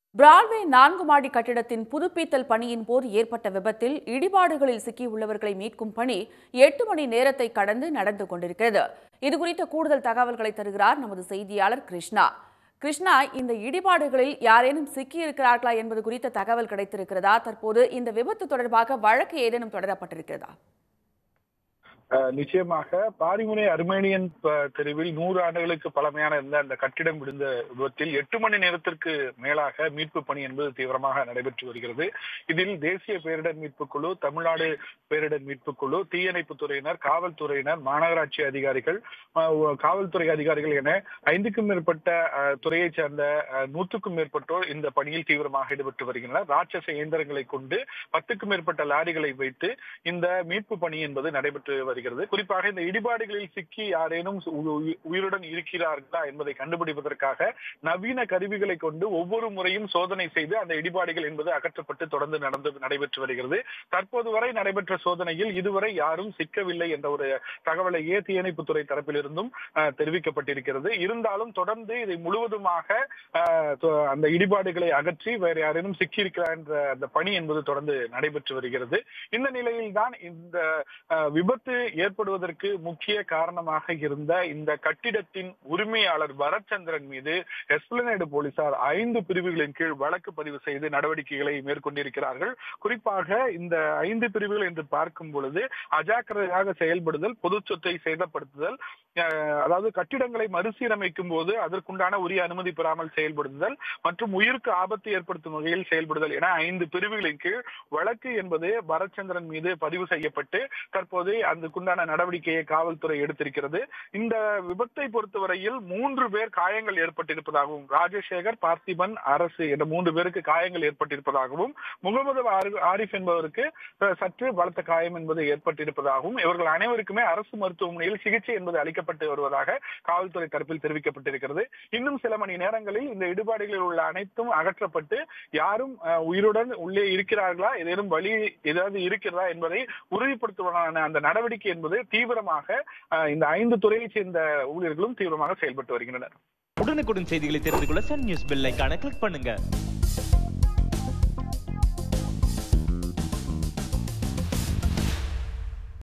Broadway நான்கு மாடி கட்டிடத்தின் புதுப்பித்தல் பணியின் போது ஏற்பட்ட விபத்தில் இடிபாடுகளில் சிக்கியுள்ளவர்களை மீட்கும் பணி எட்டு மணி நேரத்தை கடந்து நடந்து கொண்டிருக்கிறது இதுகுறித்த கூடுதல் தகவல்களை தருகிறார் நமது செய்தியாளர் கிருஷ்ணா கிருஷ்ணா இந்த இடிபாடுகளில் யாரேனும் சிக்கியிருக்கிறார்களா என்பது குறித்த தகவல் கிடைத்திருக்கிறதா தற்போது இந்த விபத்து தொடர்பாக வழக்கு ஏதேனும் தொடரப்பட்டிருக்கிறதா அஹ் நிச்சயமாக பாரிமுனை அர்மேனியன் ப- தெருவில் நூறு ஆண்டுகளுக்கு பழமையான இருந்த அந்த கட்டிடம் விழுந்த விபத்தில் எட்டு மணி நேரத்திற்கு மேலாக மீட்பு பணி என்பது தீவிரமாக நடைபெற்று வருகிறது இதில் தேசிய பேரிடர் மீட்பு குழு தமிழ்நாடு பேரிடர் மீட்பு குழு தீயணைப்புத் துறையினர் காவல்துறையினர் மாநகராட்சி அதிகாரிகள் அஹ், உ- காவல்துறை அதிகாரிகள் என ஐந்துக்கும் மேற்பட்ட அஹ், துறையைச் சேர்ந்த அஹ், நூற்றுக்கும் மேற்பட்டோர் இந்த பணியில் தீவிரமாக ஈடுபட்டு வருகின்றனர் ராட்சச இயந்திரங்களை கொண்டு பத்துக்கும் மேற்பட்ட லாரிகளை வைத்து இந்த மீட்பு பணி என்பது நடைபெற்று வருகிறது குறிப்பாக இந்த இடிபாடுகளில் சிக்கி யாரேனும் உ- உ- உயிருடன் இருக்கிறார்களா என்பதை கண்டுபிடிப்பதற்காக நவீன கருவிகளை கொண்டு ஒவ்வொரு முறையும் சோதனை செய்து அந்த இடிபாடுகள் என்பது அகற்றப்பட்டு தொடர்ந்து நடந்து நடைபெற்று வருகிறது தற்போது வரை நடைபெற்ற சோதனையில் இதுவரை யாரும் சிக்கவில்லை என்ற ஒரு தகவலையே தீயணைப்புத்துறை தரப்பிலிருந்தும் அஹ், தெரிவிக்கப்பட்டிருக்கிறது இருந்தாலும் தொடர்ந்து இதை முழுவதுமாக அஹ், தொ- அந்த இடிபாடுகளை அகற்றி வேறு யாரேனும் சிக்கியிருக்கிறார் என்ற அந்த பணி என்பது தொடர்ந்து நடைபெற்று வருகிறது இந்த நிலையில் தான் இந்த அஹ், விபத்து ஏற்படுவதற்கு முக்கிய காரணமாக இருந்த இந்த கட்டிடத்தின் உரிமையாளர் பரத்சந்திரன் மீது எஸ்பிளனேடு போலீசார் ஐந்து பிரிவுகளின் கீழ் வழக்கு பதிவு செய்து நடவடிக்கைகளை மேற்கொண்டிருக்கிறார்கள் குறிப்பாக இந்த ஐந்து பிரிவுகள் என்று பார்க்கும் பொழுது அஜாக்கிரதையாக செயல்படுதல் பொது சொத்தை சேதப்படுத்துதல் அஹ், அதாவது கட்டிடங்களை மறுசீரமைக்கும் போது அதற்குண்டான உரிய அனுமதி பெறாமல் செயல்படுத்துதல் மற்றும் உயிருக்கு ஆபத்து ஏற்படுத்தும் வகையில் செயல்படுதல் என ஐந்து பிரிவுகளின் கீழ் வழக்கு என்பது பரத்சந்திரன் மீது பதிவு செய்யப்பட்டு தற்போது அதுக்குண்டான நடவடிக்கையை காவல்துறை எடுத்திருக்கிறது இந்த விபத்தை பொறுத்தவரையில் மூன்று பேர் காயங்கள் ஏற்பட்டிருப்பதாகவும் ராஜசேகர் பார்த்திபன் அரசு என்ற மூன்று பேருக்கு காயங்கள் ஏற்பட்டிருப்பதாகவும் முகமது ஆரி- ஆரிஃப் என்பவருக்கு அஹ், சற்று பலத்த காயம் என்பது ஏற்பட்டிருப்பதாகவும் இவர்கள் அனைவருக்குமே அரசு மருத்துவமனையில் சிகிச்சை என்பது அளிக்கப்பட்டு வருவதாக காவல்துறை தரப்பில் தெரிவிக்கப்பட்டிருக்கிறது இன்னும் சில மணி நேரங்களில் இந்த இடுபாடுகளில் உள்ள அனைத்தும் அகற்றப்பட்டு யாரும் அஹ், உயிருடன் உள்ளே இருக்கிறார்களா ஏதேனும் வழி ஏதாவது இருக்கிறதா என்பதை உறுதிப்படுத்துவதான அந்த நடவடிக்கை என்பது தீவிரமாக அஹ், இந்த ஐந்து துறையைச் சேர்ந்த ஊழியர்களும் தீவிரமாக செயல்பட்டு வருகின்றனர் உடனுக்குடன் செய்திகளை தெரிந்து கொள்ள சன் நியூஸ் பெல் ஐகானை கிளிக் பண்ணுங்க